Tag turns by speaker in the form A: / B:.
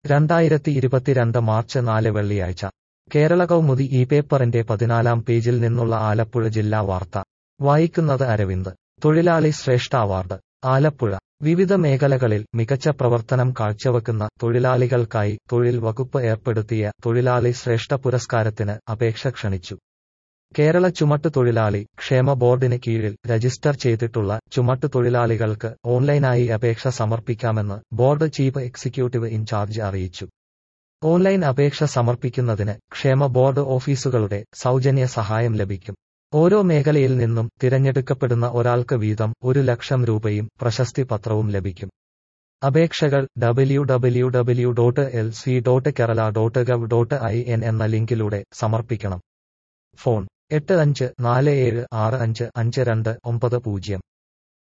A: രണ്ടായിരത്തി ഇരുപത്തിരണ്ട് മാർച്ച് നാല് വെള്ളിയാഴ്ച കേരള കൗമുദി ഈ പേപ്പറിന്റെ പതിനാലാം പേജിൽ നിന്നുള്ള ആലപ്പുഴ ജില്ലാ വാർത്ത വായിക്കുന്നത് അരവിന്ദ് തൊഴിലാളി ശ്രേഷ്ഠ അവാർഡ് ആലപ്പുഴ വിവിധ മേഖലകളിൽ മികച്ച പ്രവർത്തനം കാഴ്ചവെക്കുന്ന തൊഴിലാളികൾക്കായി തൊഴിൽ വകുപ്പ് ഏർപ്പെടുത്തിയ തൊഴിലാളി ശ്രേഷ്ഠ പുരസ്കാരത്തിന് അപേക്ഷ ക്ഷണിച്ചു കേരള ചുമട്ട് തൊഴിലാളി ക്ഷേമ ബോർഡിന് കീഴിൽ രജിസ്റ്റർ ചെയ്തിട്ടുള്ള ചുമട്ട് തൊഴിലാളികൾക്ക് ഓൺലൈനായി അപേക്ഷ സമർപ്പിക്കാമെന്ന് ബോർഡ് ചീഫ് എക്സിക്യൂട്ടീവ് ഇൻചാർജ് അറിയിച്ചു ഓൺലൈൻ അപേക്ഷ സമർപ്പിക്കുന്നതിന് ക്ഷേമ ബോർഡ് ഓഫീസുകളുടെ സൗജന്യ സഹായം ലഭിക്കും ഓരോ മേഖലയിൽ നിന്നും തിരഞ്ഞെടുക്കപ്പെടുന്ന ഒരാൾക്ക് വീതം ഒരു ലക്ഷം രൂപയും പ്രശസ്തി പത്രവും ലഭിക്കും അപേക്ഷകൾ W W W dot L C dot Kerala dot gov dot I N എന്ന ലിങ്കിലൂടെ സമർപ്പിക്കണം ഫോൺ എട്ട് അഞ്ച് നാല് ഏഴ് ആറ് അഞ്ച് അഞ്ച് രണ്ട് ഒമ്പത് പൂജ്യം